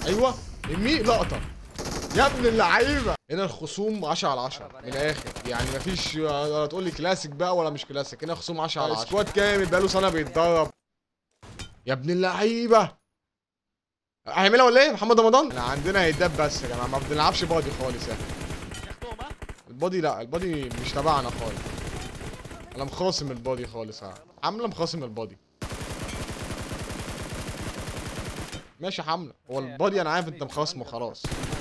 ايوه امي لقطه يا ابن اللعيبه هنا الخصوم 10 على 10 من الاخر يعني مفيش ولا تقول لي كلاسيك بقى ولا مش كلاسيك هنا خصوم 10 على 10 سكواد كامل بقاله سنه بيتدرب يا ابن اللعيبه هيعملها ولا ايه محمد رمضان احنا عندنا هيداب بس يا جماعه ما بنلعبش بادي خالص يعني البادي لا البادي مش تبعنا خالص انا مخاصم البادي خالص ها عامله مخاصم البادي ماشي يا حمله هو البادي انا عارف انت مخاصمه خلاص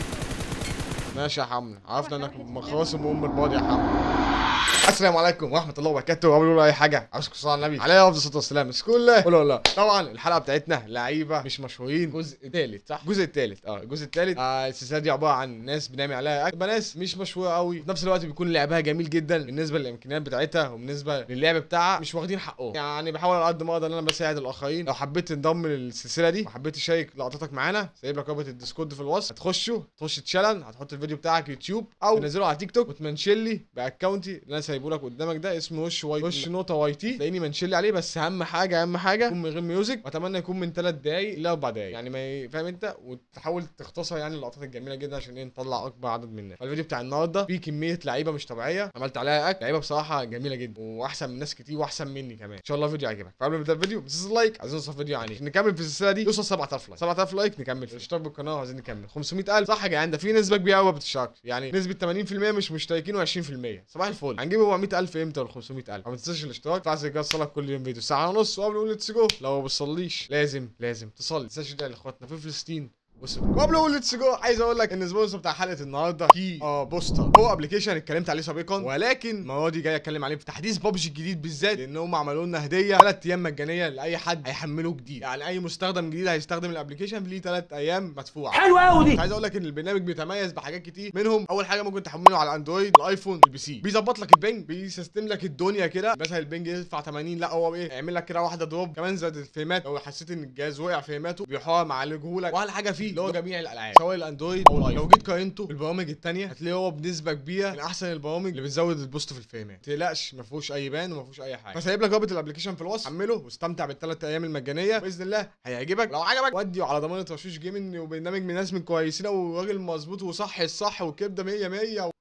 ماشي يا حمله عرفنا انك مخاصم ام البادي يا حمله السلام عليكم ورحمه الله وبركاته قبل نقول اي حاجه عاوزكم تصلوا على النبي عليه افضل الصلاه والسلام بس كله قولوا والله طبعا الحلقه بتاعتنا لعيبه مش مشهورين الجزء الثالث صح الجزء الثالث اه الجزء الثالث آه السلسله دي عباره عن ناس بنعمل عليها اكبر ناس مش مشهوره قوي في نفس الوقت بيكون لعبها جميل جدا بالنسبه للامكانيات بتاعتها وبالنسبه للعب بتاعها مش واخدين حقهم يعني بحاول على قد ما اقدر ان انا بساعد الاخرين لو حبيت تنضم للسلسله دي وحبيت تشارك لقطاتك معانا سايب لك رابط الديسكورد في الوصف هتخشوا تخش تشالن هتحط الفيديو بتاعك يوتيوب او تنزله على تيك توك وتمنشن لي باكونتي اللي انا سايبه لك قدامك ده اسمه وش واي وش نقطه واي تي تلاقيني منشن لي عليه بس اهم حاجه اهم حاجه يكون من غير ميوزك واتمنى يكون من 3 دقايق ل 4 دقايق يعني ما ي- فاهم انت وتحاول تختصر يعني اللقطات الجميله جدا عشان ايه نطلع اكبر عدد منها الفيديو بتاع النهارده فيه كميه لعيبه مش طبيعيه عملت عليها اكل لعيبه بصراحه جميله جدا واحسن من ناس كتير واحسن مني كمان ان شاء الله الفيديو يعجبك فقبل ما نبدا الفيديو ما تنساش لايك عايزين نوصل فيديو يعني عشان نكمل في السلسله دي يوصل 7000 لايك 7000 لايك نكمل في اشتراك بالقناه عايزين نكمل 500000 صح يا جدعان ده في نسبه كبيره قوي ما بتشتركش يعني نسبه 80% مش مشتركين و20% صباح الفل هنجيب 400000 امتى ولا 500000 ما تنساش الاشتراك فعايز يوصلك كل يوم فيديو ساعه ونص وقبل نقول ليتس جو لو ما بتصليش لازم لازم تصلي ما تنساش تدعي لاخواتنا في فلسطين بص قبل اقول ليتس جو عايز اقول لك ان السبونسر بتاع حلقه النهارده في اه بوستر هو ابلكيشن اتكلمت عليه سابقا ولكن المره دي جاي اتكلم عليه في تحديث بابجي الجديد بالذات لان هم عملوا لنا هديه ثلاث ايام مجانيه لاي حد هيحمله جديد يعني اي مستخدم جديد هيستخدم الابلكيشن ليه ثلاث ايام مدفوعه حلوه قوي دي عايز اقول لك ان البرنامج بيتميز بحاجات كتير منهم اول حاجه ممكن تحمله على الاندرويد الايفون البي سي بيظبط لك البنج بيسيستم لك الدنيا كده مثلا البنج يدفع 80 لا هو ايه يعمل لك كده واحده دروب كمان زاد الفريمات لو حسيت ان الجهاز وقع فريماته بيحاول معالجه لك واحلى حاجه فيه اللي هو جميع الالعاب سواء الاندرويد او الايفون لو جيت قارنته بالبرامج التانيه هتلاقيه هو بنسبه كبيره من احسن البرامج اللي بتزود البوست في الفريمات ما تقلقش ما فيهوش اي بان وما فيهوش اي حاجه فسايب لك رابط الابلكيشن في الوصف حمله واستمتع بالثلاث ايام المجانيه باذن الله هيعجبك لو عجبك ودي على ضمانه رشوش جيمنج وبرنامج من ناس من كويسين وراجل مظبوط وصح الصح والكبده 100 100 و...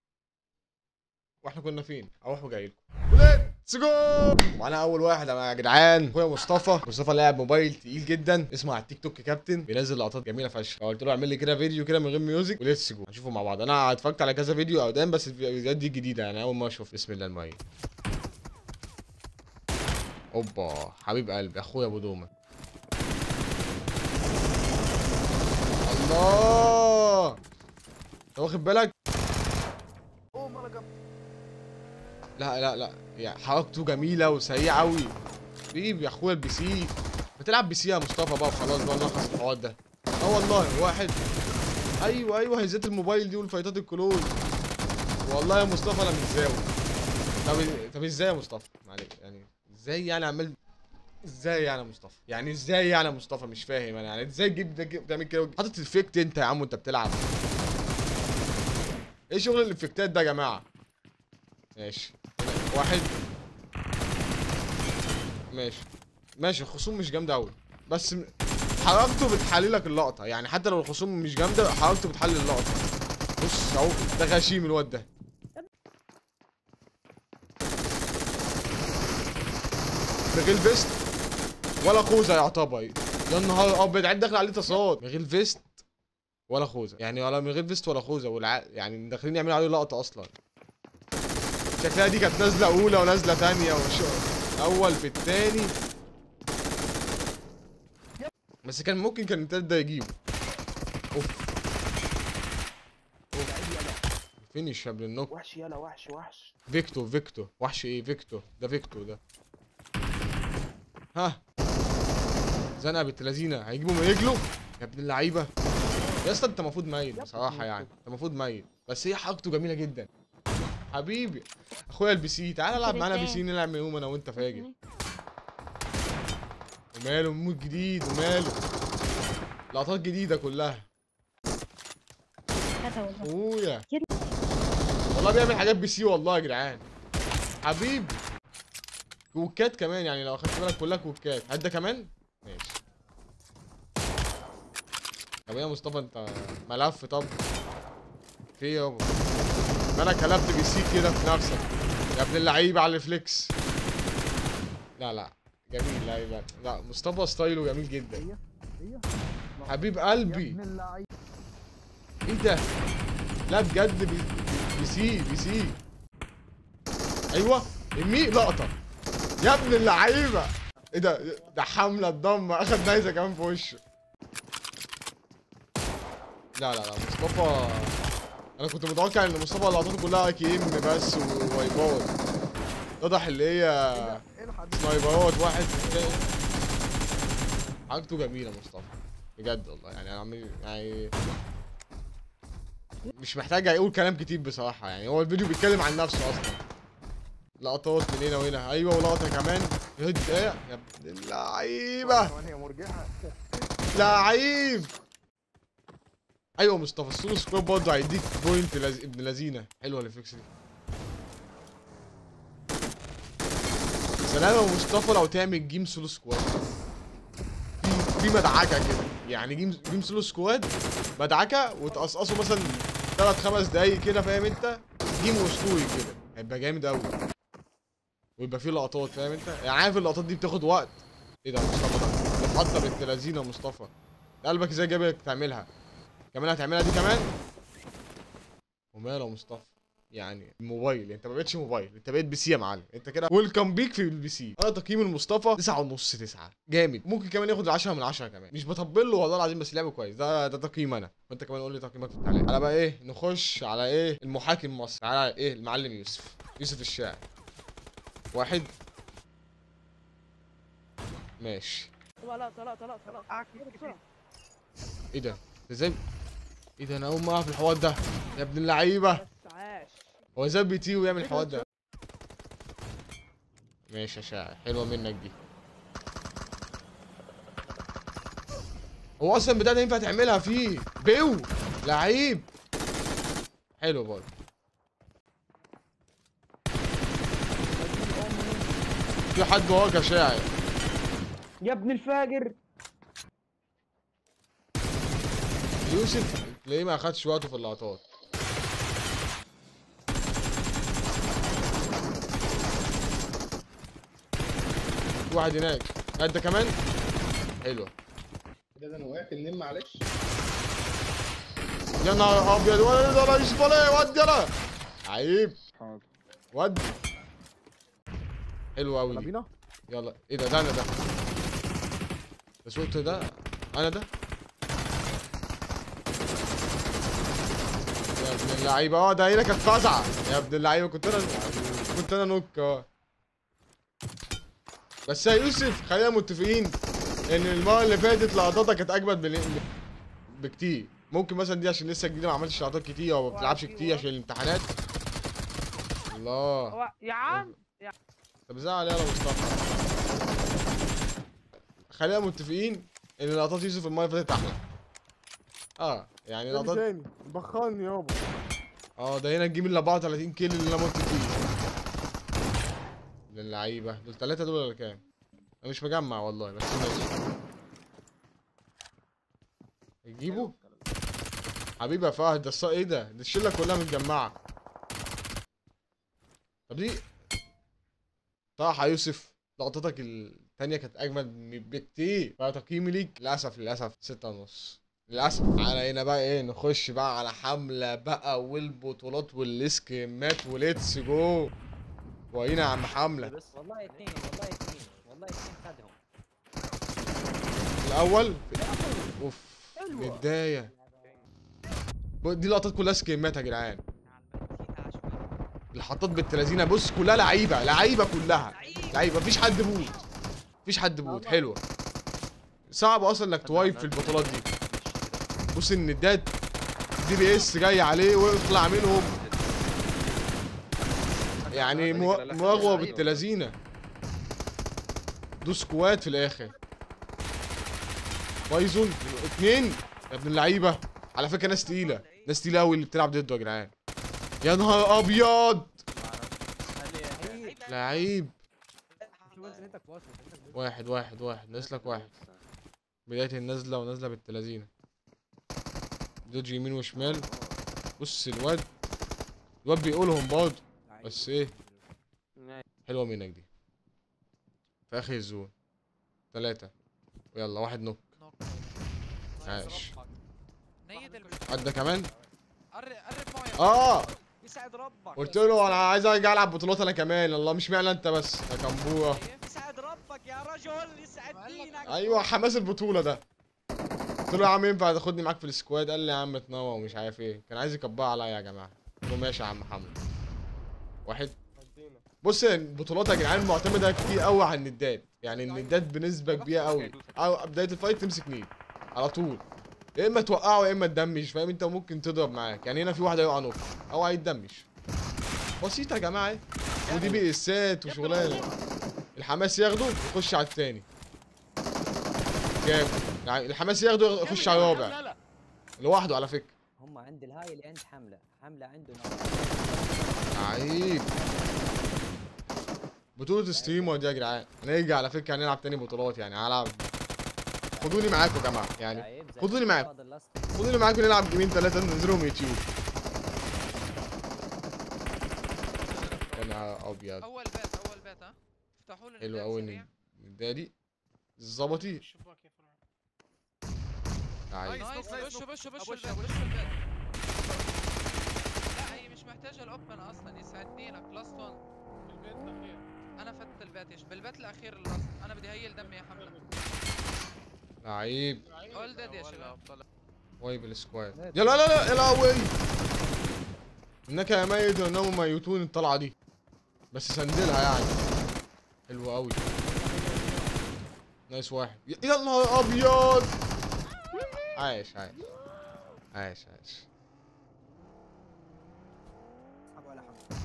واحنا كنا فين اروح وجاي لكم ليتس جو وانا اول واحد يا جدعان اخويا مصطفى مصطفى لاعب موبايل تقيل جدا اسمه على التيك توك كابتن بينزل لقطات جميله فشخ قلت له اعمل لي كده فيديو كده من غير ميوزك وليتس جو هنشوفه مع بعض انا اتفرجت على كذا فيديو قدام بس الفيديوهات دي جديده يعني اول ما اشوف بسم الله المعين اوبا حبيب قلبي اخويا ابو دومه الله انت واخد بالك لا لا لا يعني حركته جميله وسريعه قوي حبيبي يا اخويا البي سي بتلعب بي سي يا مصطفى بقى وخلاص بقى نلخص الحوار ده اه والله واحد ايوه ايوه هيزات الموبايل دي والفايتات الكلوز والله يا مصطفى انا متزاوي طب طب ازاي يا مصطفى معلش يعني ازاي يعني عمال ازاي يعني يا مصطفى يعني ازاي يعني يا مصطفى مش فاهم انا يعني ازاي تجيب ده جيب- تعمل كده حاطط افكت انت يا عم وانت بتلعب ايه شغل الافكتات ده يا جماعه ماشي هنا واحد ماشي ماشي الخصوم مش جامده قوي بس م- حركته بتحلل لك اللقطه يعني حتى لو الخصوم مش جامده حركته بتحلل اللقطه بص اهو ده غشيم الواد ده من غير فيست ولا خوذه يعتبر يا نهار ابيض عيد داخل عليه تصاد من غير فيست ولا خوذه يعني ولا من غير فيست ولا خوذه والع... يعني داخلين يعملوا عليه لقطه اصلا شكلها دي كانت نازله اولى ونازله ثانيه وش اول في الثاني بس كان ممكن كان التالت ده يجيبه اوف فينيش قبل النوك وحش يلا وحش وحش فيكتو فيكتو وحش ايه فيكتو ده فيكتو ده ها زنقه بنت لذينه هيجيبوا من رجله يا ابن اللعيبه يا اسطى انت المفروض ميت بصراحه يعني انت المفروض ميت بس هي حركته جميله جدا حبيبي اخويا البي سي تعالى العب معانا بي سي نلعب من يوم انا وانت فاجر وماله مود جديد وماله لقطات جديده كلها هذا والله اخويا كده. والله بيعمل حاجات بي سي والله يا جدعان حبيبي كوكات كمان يعني لو اخدت بالك كلها كوكات هات ده كمان ماشي طب ايه يا مصطفى انت ملف طب في ايه يابا ما انا كلبت بي سي كده في نفسك يا ابن اللعيبه على الفليكس لا لا جميل لا لا لا مصطفى ستايله جميل جدا هي هي حبيب يا قلبي ابن اللعيب ايه ده لا بجد بي, بي سي بي سي ايوه امي لقطه يا ابن اللعيبه ايه ده ده حمله الضم اخد نايزه كمان في وشه لا لا لا مصطفى انا كنت متوقع ان مصطفى لقطاته كلها كي ام بس ووايبات اتضح اللي هي الحق دي. سنايبرات واحد تاني. حاجته جميله مصطفى بجد والله يعني انا عمال يعني مش محتاج يقول كلام كتير بصراحه يعني هو الفيديو بيتكلم عن نفسه اصلا لقطات من هنا وهنا ايوه ولقطه كمان يهد ايه يا ابن اللعيبه كمان هي مرجعه لعيب ايوه مصطفى السولو سكواد برضه هيديك بوينت لز... ابن لذينه حلوه الفليكس دي سلام يا مصطفى لو تعمل جيم سولو سكواد في في مدعكه كده يعني جيم جيم سولو سكواد مدعكه وتقصقصه مثلا ثلاث خمس دقايق كده فاهم انت جيم اسطوري كده هيبقى جامد قوي ويبقى فيه لقطات فاهم انت يعني عارف اللقطات دي بتاخد وقت ايه ده يا مصطفى ده بتحضر بنت لذينه يا مصطفى قلبك ازاي جابك تعملها كمان هتعملها دي كمان وماله يا مصطفى يعني الموبايل انت ما بقتش موبايل انت بقيت بي سي يا معلم انت كده ويلكم بيك في البي سي انا تقييم المصطفى 9 ونص 9 جامد ممكن كمان ياخد 10 من 10 كمان مش بطبل له والله العظيم بس لعبه كويس ده ده تقييم انا وانت كمان قول لي تقييمك في التعليق على بقى ايه نخش على ايه المحاكم المصري على ايه المعلم يوسف يوسف الشاعر واحد ماشي طلع طلع طلع طلع عك بسرعة. ايه ده ازاي ايه ده انا اول مره في الحوار ده يا ابن اللعيبه بس عاش هو ازاي بيطير ويعمل الحوار ده ماشي يا شاعر حلوه منك دي هو اصلا بتاع ده ينفع تعملها فيه بيو لعيب حلو برضه في حد وراك يا شاعر يا ابن الفاجر يوسف تلاقيه ما اخدش وقته في اللقطات في واحد هناك انت كمان حلوه ده ده انا وقعت النم معلش يا نهار ابيض ولا ده رئيس فلان ودي انا عيب حاضر ودي حلو قوي يلا دي بينا يلا ايه ده ده انا ده ده صوت ده انا ده يا ابن اللعيبه اه ده هنا كانت فزعه يا ابن اللعيبه كنت انا كنت انا نوك اه بس يا يوسف خلينا متفقين ان المره اللي فاتت لقطاتها كانت اجمد من بكتير ممكن مثلا دي عشان لسه جديده ما عملتش لقطات كتير او ما بتلعبش كتير عشان الامتحانات الله هو يا عم طب زعل يلا مصطفى خلينا متفقين ان لقطات يوسف المره اللي فاتت احلى اه يعني ايه لقطات تاني بخرني يابا اه ده هنا نجيب ال 34 كيل اللي انا مت فيه للعيبه دول ثلاثه دول ولا كام؟ انا مش مجمع والله بس ماشي تجيبه؟ حبيبي يا فهد ده الص- ايه ده؟ دي الشله كلها متجمعه طب دي صح يا يوسف لقطتك التانية كانت أجمل م- بكتير فتقييمي ليك للأسف للأسف ستة ونص للأسف على هنا بقى إيه نخش بقى على حملة بقى والبطولات والسكيمات وليتس جو وهنا يا عم حملة بس والله اثنين والله اثنين والله اثنين خدهم الأول أوف بداية دي لقطات كلها سكيمات يا جدعان الحطات بنت لذينه بص كلها لعيبه لعيبه كلها لعيبه مفيش حد بوت مفيش حد بوت حلوه صعب اصلا انك توايب في البطولات دي بص ان الداد دي بي اس جاي عليه ويطلع منهم يعني مو- مواغوه بنت لذينه دو سكواد في الاخر بايزون اتنين يا ابن اللعيبه على فكره ناس تقيله ناس تقيله قوي اللي بتلعب ضده يا جدعان يا نهار ابيض لعيب واحد واحد واحد ناقص لك واحد بداية النزلة ونازلة بالتلازينة دوج يمين وشمال بص الواد الواد بيقولهم برضه بس ايه حلوه منك دي في اخر الزون ثلاثة يلا واحد نوك عاش نيد البشر عدى كمان قرب قرب معي اه يسعد ربك قلت له انا عايز ارجع العب بطولات انا كمان الله مش معنى انت بس يا كمبوره يسعد ربك يا رجل يسعد دينك ايوه حماس البطوله ده قلت له يا عم ينفع تاخدني معاك في السكواد قال لي يا عم اتنوع ومش عارف ايه كان عايز يكبها عليا يا جماعه قلت له ماشي يا عم محمد واحد ودينا بص البطولات يا جدعان معتمده كتير قوي على الندات يعني الندات بنسبه كبيره قوي او بدايه الفايت تمسك نيد على طول يا اما توقعه يا اما تدمج فاهم انت ممكن تضرب معاك يعني هنا في واحد هيقع نوك او هيتدمج بسيطه يا جماعه ايه ودي بي اسات وشغلانه الحماس ياخده يخش على التاني جامد يعني الحماس ياخده يخش على الرابع لوحده على فكره هم عند الهاي اللي عند حمله حمله عنده عيب بطولة ستريمر دي يا جدعان هنرجع على فكرة هنلعب تاني بطولات يعني هلعب خدوني معاكم يا جماعة يعني خدوني معاكم خدوني معاكم نلعب جيمين ثلاثة ننزلهم يوتيوب يا نهار أبيض اول بيت اول بيت ها افتحوا لي حلو الباب أوي سريع. الندادي ظبطي عيب نايس بش بش بش البيت بش البيت لا هي مش محتاجه الاوبن اصلا يسعد دينك لاست 1 البيت الاخير انا فتت البيت يش بالبيت الاخير اللاست انا بدي هيل دمي يا حمله عيب اول ديد يا شباب وايب السكواد يلا لا لا يا لهوي انك يا ميت انهم ميتون الطلعه دي بس سندلها يعني حلو قوي نايس واحد ي- يا نهار ابيض عايش عايش عايش عايش اسحب ولا حمله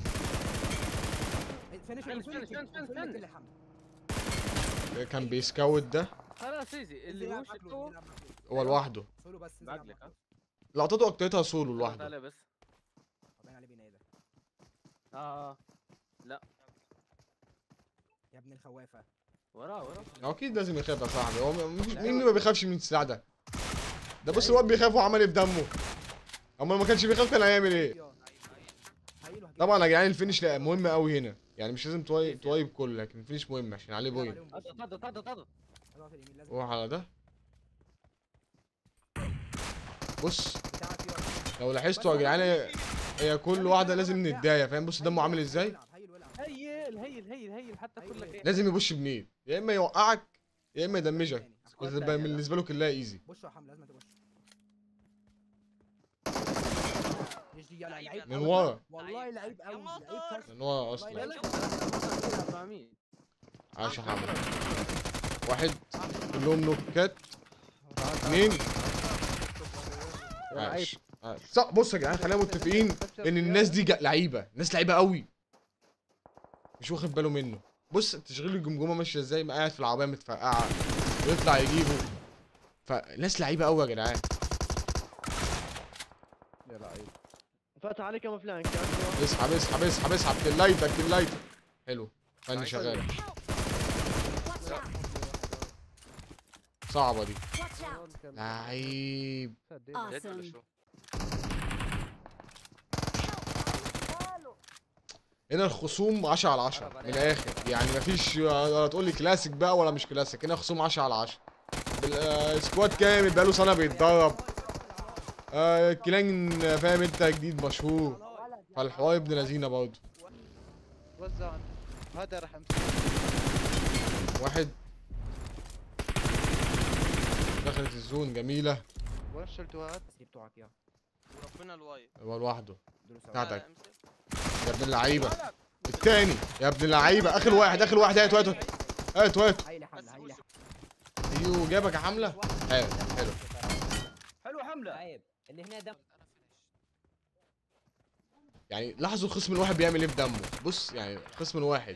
فينش فينش، فينش، فينش، فينش، فينش. كان بيسكوت ده خلاص ايزي اللي هو شتو هو لوحده سولو بس بعدلك ها لقطته اكترتها سولو لوحده تعالى بس باين عليه بينادى اه يا ابن الخوافه وراه وراه هو اكيد لازم يخاف يا صاحبي هو م- مين مين ما بيخافش من السلاح ده ده بص الواد بيخاف وعمل ايه في دمه اما ما كانش بيخاف كان هيعمل ايه طبعا يا جدعان الفينش لا مهم قوي هنا يعني مش لازم توايب توايب كله لكن الفينش مهم عشان عليه بوينت طد طد طد روح على ده بص لو لاحظتوا يا جدعان هي- هي كل واحده لازم ندايه فاهم بص دمه عامل ازاي هيل هيل هيل هيل حتى كلك ايه لازم يبوش بنيد يا اما يوقعك يا اما يدمجك وتبقى بالنسبه له كلها ايزي بص يا حمد لازم تبص يجي يلا لعيب من قوي. ورا والله لعيب قوي لعيب فشخ لان هو اصلا لا فاهمين عاش يا حمد واحد كلهم نوكات اثنين عاش عاش. صح بص يا جدعان خلينا متفقين ان الناس دي جا- لعيبه الناس لعيبه قوي مش واخد باله منه بص تشغيل الجمجمه ماشيه ازاي ما قاعد في العربيه متفرقعه ويطلع يجيبه فناس لعيبه قوي يا جدعان يا لعيب فتح عليك يا فلانك اسحب اسحب اسحب اسحب كلايتك كلايتك حلو فني شغال صعبه دي لعيب Awesome. هنا الخصوم 10 على 10 من الاخر يعني مفيش ولا تقول لي كلاسيك بقى ولا مش كلاسيك هنا خصوم 10 على 10 بال- آه، سكواد كامل بقاله سنه بيتدرب آه كلان فاهم انت جديد مشهور فالحوار ابن لذينه برضه وزع هذا راح واحد دخلت الزون جميله وين شلتوهات؟ بتوعك يا وربنا الوايد هو لوحده دول سوا. بتاعتك يا ابن اللعيبه التاني يا ابن اللعيبه اخر واحد اخر واحد هات هات هات هات هاي لحمله هاي لحمله ايوه جابك يا حمله حلو حلو حلو حمله عيب اللي هنا دم يعني لاحظوا الخصم الواحد بيعمل ايه في دمه بص يعني الخصم الواحد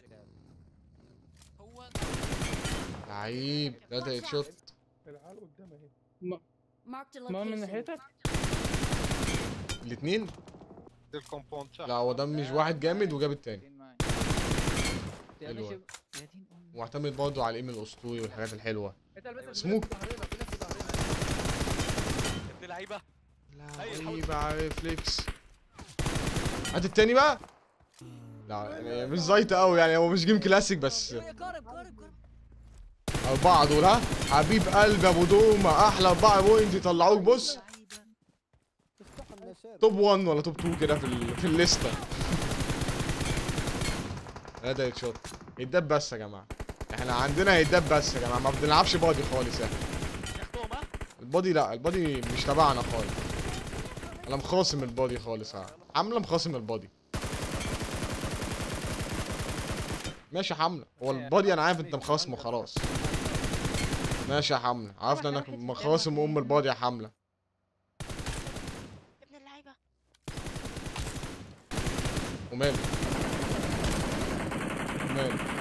هو لعيب ثلاثة هيت شوت العيال قدام اهي Marked a ما من location. ناحيتك الاثنين الكومبوند لا هو ده مش واحد جامد وجاب التاني حلوة. معتمد برضه على الايم الاسطوري والحاجات الحلوه سموك ابن لعيبه لعيب على فليكس هات التاني بقى لا يعني مش زيطة قوي يعني هو مش جيم كلاسيك بس أربعة دول ها حبيب قلبي أبو دومة أحلى أربعة بوينت يطلعوك بص توب 1 ولا توب 2 كده في ال... في الليستة لا ده يتشوت يتدب بس يا جماعة احنا عندنا يتدب بس يا جماعة ما بنلعبش بادي خالص احنا البادي لا البادي مش تبعنا خالص انا مخاصم البادي خالص ها عاملة مخاصم البادي ماشي يا حملة هو البادي انا عارف انت مخاصمه خلاص ماشي يا حملة عرفنا انك مخاصم ام البادي يا حملة ابن اللعيبه وماله وماله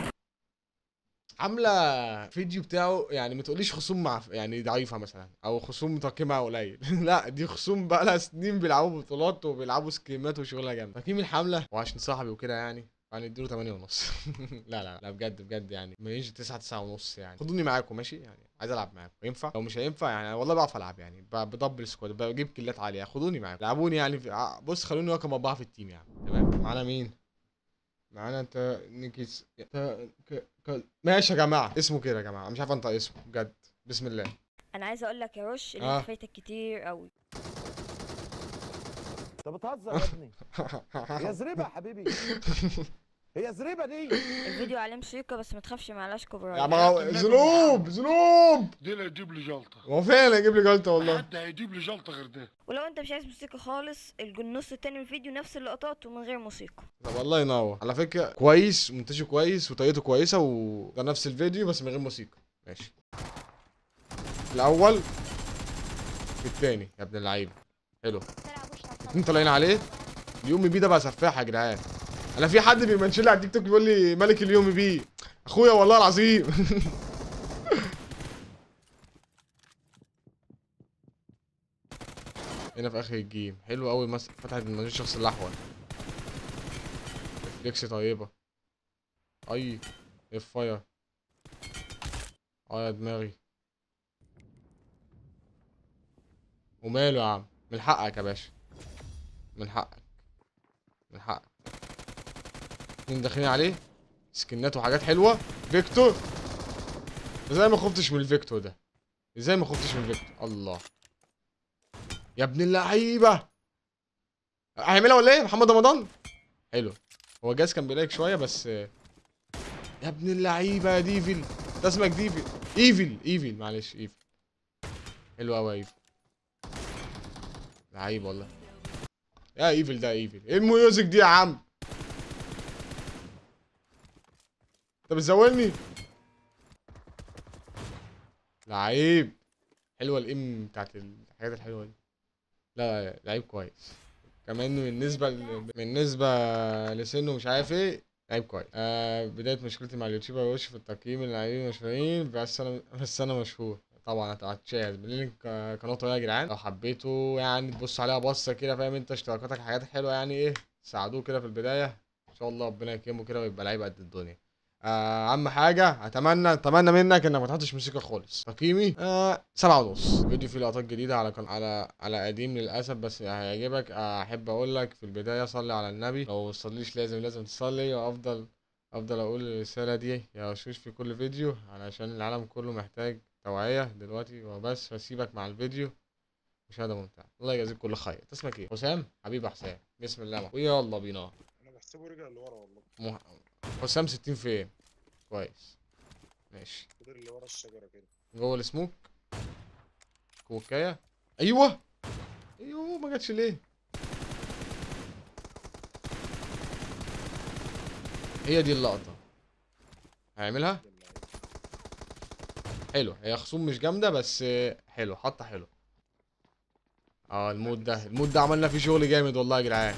عامله فيديو بتاعه يعني ما تقوليش خصوم مع يعني ضعيفه مثلا او خصوم تقييمها قليل لا دي خصوم بقى لها سنين بيلعبوا بطولات وبيلعبوا سكيمات وشغلها جامد تقييم الحمله وعشان صاحبي وكده يعني هنديله 8 ونص لا لا لا بجد بجد يعني ما يجي 9 9 ونص يعني خدوني معاكم ماشي يعني عايز العب معاكم ينفع لو مش هينفع يعني والله بعرف العب يعني ب- بدبل سكواد بجيب كيلات عاليه خدوني معاكم لعبوني يعني في... ع- بص خلوني رقم اربعه في التيم يعني تمام معانا مين معانا انت نيكيس ت... ك... ك... ماشي يا جماعه اسمه كده يا جماعه مش عارف انطق اسمه بجد بسم الله انا عايزه اقول لك يا رش ان آه. انت فايتك كتير قوي انت بتهزر يا ابني هي زريبه يا حبيبي هي زريبه دي الفيديو عليه موسيقى بس ما تخافش معلاش كوبي يا رايت ما ذنوب ذنوب دي اللي هيجيب لي جلطه هو فعلا يجيب لي جلطه والله حد هيجيب لي جلطه غير ده ولو انت مش عايز موسيقى خالص الج- النص التاني من الفيديو نفس اللقطات ومن غير موسيقى طب الله ينور على فكره كويس ومنتجه كويس وطريقته كويسه وده نفس الفيديو بس من غير موسيقى ماشي الاول في التاني يا ابن اللعيبه حلو اتنين طالعين عليه اليومي بي ده بقى سفاح يا جدعان انا في حد بيمنشن لي على التيك توك بيقول لي ملك اليومي بي اخويا والله العظيم هنا في اخر الجيم حلو قوي مس... فتحت المجال الشخص الاحول ريفلكس طيبه اي اف فاير اه يا دماغي وماله يا عم من حقك يا باشا من حقك من حقك اتنين داخلين عليه سكنات وحاجات حلوه فيكتور ازاي ما خفتش من الفيكتور ده ازاي ما خفتش من الفيكتور الله يا ابن اللعيبه هيعملها ولا ايه محمد رمضان حلو هو جاز كان بيلايك شويه بس يا ابن اللعيبه يا ديفل ده اسمك ديفل ايفل ايفل معلش ايفل حلو قوي ايفل لعيب والله يا ايفل ده ايفل ايه الميوزك دي يا عم انت بتزولني لعيب حلوه الام بتاعت الحاجات الحلوه دي لا لا لعيب كويس كمان بالنسبه ل... بالنسبه لسنه مش عارف ايه لعيب كويس آه بدايه مشكلتي مع اليوتيوبر وش في التقييم اللاعبين مشهورين بس انا بس انا مشهور طبعا هتشاهد باللينك آه، قناته يا جدعان لو حبيتوا يعني تبص عليها بصه كده فاهم انت اشتراكاتك حاجات حلوه يعني ايه ساعدوه كده في البدايه ان شاء الله ربنا يكرمه كده ويبقى لعيب قد الدنيا آه، اهم حاجه اتمنى اتمنى منك انك ما تحطش موسيقى خالص تقييمي آه سبعة ونص فيديو فيه لقطات جديده على قن... على على قديم للاسف بس هيعجبك آه، احب اقول لك في البدايه صلي على النبي لو ما تصليش لازم لازم تصلي وافضل افضل اقول الرساله دي يا وشوش في كل فيديو علشان العالم كله محتاج توعيه دلوقتي وبس هسيبك مع الفيديو مشاهده ممتعه الله يجازيك كل خير أنت اسمك ايه حسام حبيب حسام بسم الله ويلا بينا انا بحسبه رجع لورا والله مح... حسام 60 فين كويس ماشي فضل اللي ورا الشجره كده جوه السموك كوكايه ايوه ايوه ما جاتش ليه هي دي اللقطه هيعملها حلو هي خصوم مش جامده بس حلو حطه حلو اه المود ده المود ده عملنا فيه شغل جامد والله يا جدعان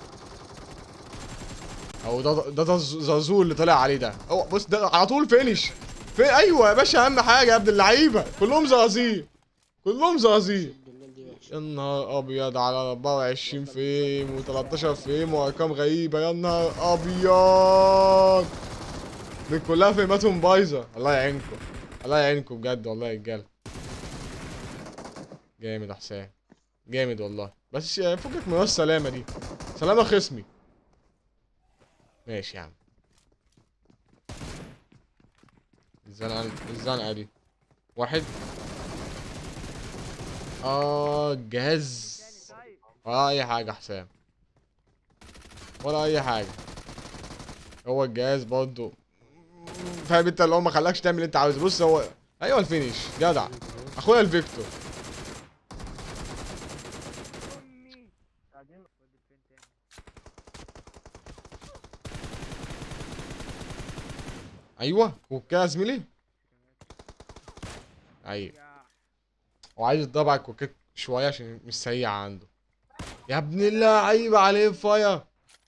او ده ده ده زازو اللي طلع عليه ده هو بص ده على طول فينش في ايوه يا باشا اهم حاجه يا ابن اللعيبه كلهم زقازيق كلهم زقازيق يا نهار ابيض على 24 فيم و13 فيم وارقام غريبه يا نهار ابيض دي كلها فيماتهم بايظه الله يعينكم الله يعينكم بجد والله يا رجاله جامد يا حسام جامد والله بس فكك من السلامه دي سلامه خصمي ماشي يا عم الزنقه الزنقه دي واحد اه الجهاز ولا اي حاجه حسام ولا اي حاجه هو الجهاز برضه فاهم انت اللي هو ما خلاكش تعمل اللي انت عاوزه بص هو ايوه الفينش جدع اخويا الفيكتور ايوه كوكا يا زميلي ايوه هو عايز يضرب على الكوكيت شويه عشان مش سريع عنده يا ابن اللعيبه عليه فاير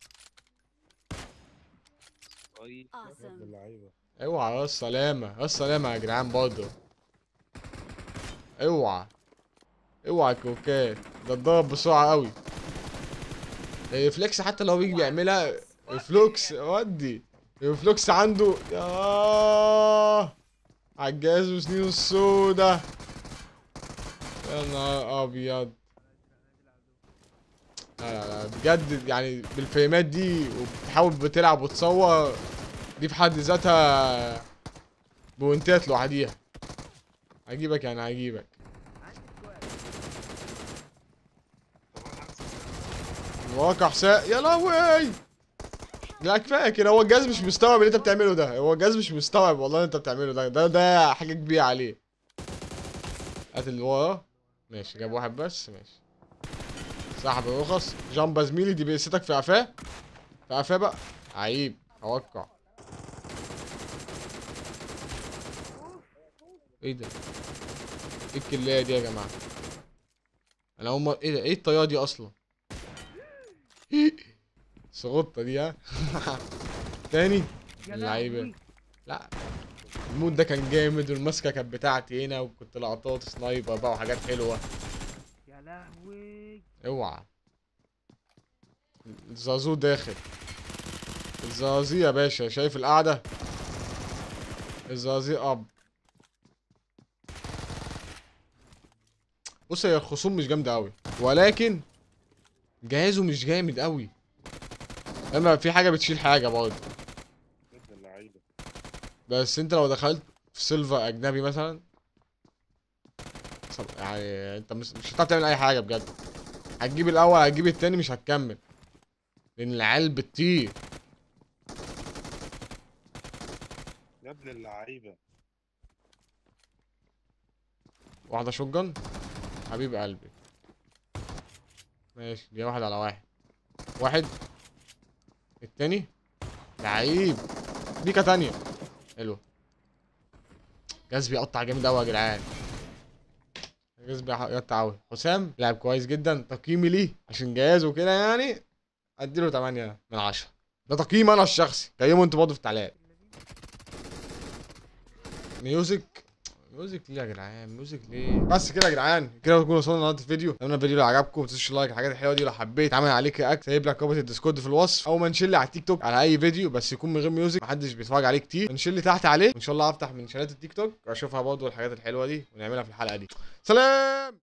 Awesome. اللعيبه اوعى يا السلامة يا السلامة يا جدعان برضه اوعى اوعى كوكات ده اتضرب بسرعة قوي فليكس حتى لو بيجي بيعملها فلوكس ودي فلوكس عنده ياه عجاز وسنين السودا يا نهار ابيض لا لا لا بجد يعني بالفريمات دي وبتحاول بتلعب وتصور دي في حد ذاتها بوينتات لوحديها هجيبك يعني هجيبك واقع حساء يا لهوي لا كفايه كده هو الجهاز مش مستوعب اللي انت بتعمله ده هو الجهاز مش مستوعب والله اللي انت بتعمله ده ده ده حاجه كبيره عليه هات اللي ورا ماشي جاب واحد بس ماشي سحب الرخص جامبا زميلي دي بيستك في قفاه في قفاه بقى عيب اوقع ايه ده ايه الكلايه دي يا جماعه انا اول مره ايه ده ايه الطياره دي اصلا سقطه دي ها تاني اللعيبه لا المود ده كان جامد والماسكه كانت بتاعتي هنا وكنت لقطات سنايبر بقى وحاجات حلوه يا لهوي اوعى الزازو داخل الزازي يا باشا شايف القعدة الزازي اب بص هي الخصوم مش جامدة اوي ولكن جهازه مش جامد اوي اما في حاجة بتشيل حاجة برضه ابن اللعيبه بس انت لو دخلت في سيلفر اجنبي مثلا صب- يعني انت مش مش هتعرف تعمل اي حاجه بجد هتجيب الاول هتجيب التاني مش هتكمل لان العيال بتطير يا ابن اللعيبه واحده شوتجن حبيب قلبي ماشي دي واحد على واحد واحد التاني لعيب بيكا تانية حلو جاز بيقطع جامد قوي يا جدعان جاز بيقطع قوي حسام لعب كويس جدا تقييمي ليه عشان جهاز وكده يعني اديله 8 من 10 ده تقييم انا الشخصي قيموا انتوا برضه في التعليقات ميوزك ميوزك ليه يا جدعان ميوزك ليه بس كده يا جدعان كده نكون وصلنا لنهايه الفيديو اتمنى الفيديو لو عجبكم ما تنسوش لايك الحاجات الحلوه دي لو حبيت تعمل عليك اكت سايب لك رابط الديسكورد في الوصف او منشن لي على التيك توك على اي فيديو بس يكون من غير ميوزك محدش بيتفرج عليه كتير منشن لي تحت عليه وان شاء الله هفتح من شانات التيك توك واشوفها برضه الحاجات الحلوه دي ونعملها في الحلقه دي سلام